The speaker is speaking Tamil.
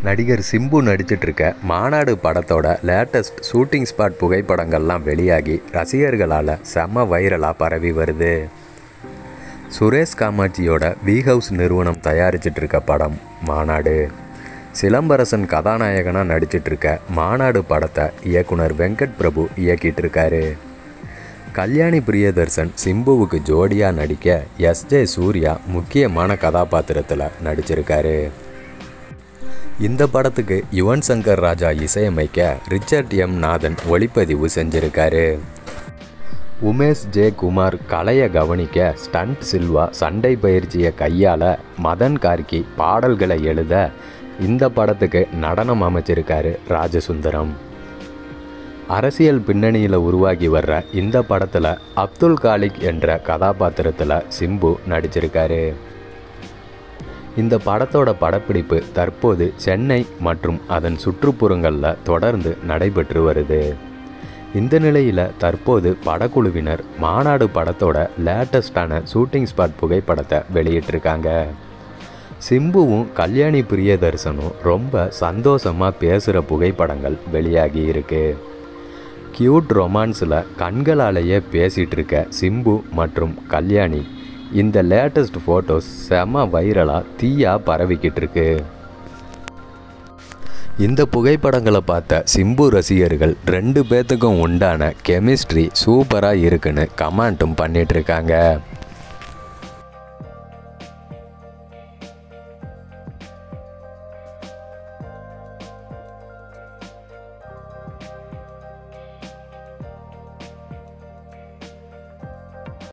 நடிகர் சிம்பு நடிச்சிட்டு இருக்க மாநாடு படத்தோட லேட்டஸ்ட் ஷூட்டிங் ஸ்பாட் புகைப்படங்கள்லாம் வெளியாகி ரசிகர்களால் செம வைரலாக பரவி வருது சுரேஷ் காமாட்சியோட வி ஹவுஸ் நிறுவனம் தயாரிச்சிட்டு இருக்க படம் மாநாடு சிலம்பரசன் கதாநாயகனாக நடிச்சிட்டு இருக்க மாநாடு படத்தை இயக்குனர் வெங்கட் பிரபு இயக்கிட்டு இருக்காரு கல்யாணி பிரியதர்சன் சிம்புவுக்கு ஜோடியாக நடிக்க எஸ் ஜே சூர்யா முக்கியமான கதாபாத்திரத்தில் நடிச்சிருக்காரு இந்த படத்துக்கு யுவன் சங்கர் ராஜா இசையமைக்க ரிச்சர்ட் எம் நாதன் ஒளிப்பதிவு செஞ்சிருக்காரு உமேஷ் ஜே குமார் கலையை கவனிக்க ஸ்டண்ட் சில்வா சண்டை பயிற்சியை கையால் மதன் கார்கி பாடல்களை எழுத இந்த படத்துக்கு நடனம் அமைச்சிருக்காரு ராஜசுந்தரம் அரசியல் பின்னணியில் உருவாகி வர்ற இந்த படத்தில் அப்துல் காலிக் என்ற கதாபாத்திரத்தில் சிம்பு நடிச்சிருக்காரு இந்த படத்தோட படப்பிடிப்பு தற்போது சென்னை மற்றும் அதன் சுற்றுப்புறங்களில் தொடர்ந்து நடைபெற்று வருது இந்த நிலையில் தற்போது படக்குழுவினர் மாநாடு படத்தோட லேட்டஸ்டான ஷூட்டிங் ஸ்பாட் புகைப்படத்தை வெளியிட்டிருக்காங்க சிம்புவும் கல்யாணி பிரியதர்சனும் ரொம்ப சந்தோஷமாக பேசுகிற புகைப்படங்கள் வெளியாகி இருக்கு கியூட் ரொமான்ஸில் கண்களாலேயே பேசிகிட்டு இருக்க சிம்பு மற்றும் கல்யாணி இந்த லேட்டஸ்ட் ஃபோட்டோஸ் செம வைரலாக தீயா பரவிக்கிட்டு இருக்கு இந்த புகைப்படங்களை பார்த்த சிம்பு ரசிகர்கள் ரெண்டு பேர்த்துக்கும் உண்டான கெமிஸ்ட்ரி சூப்பராக இருக்குன்னு கமெண்ட்டும் பண்ணிட்டு இருக்காங்க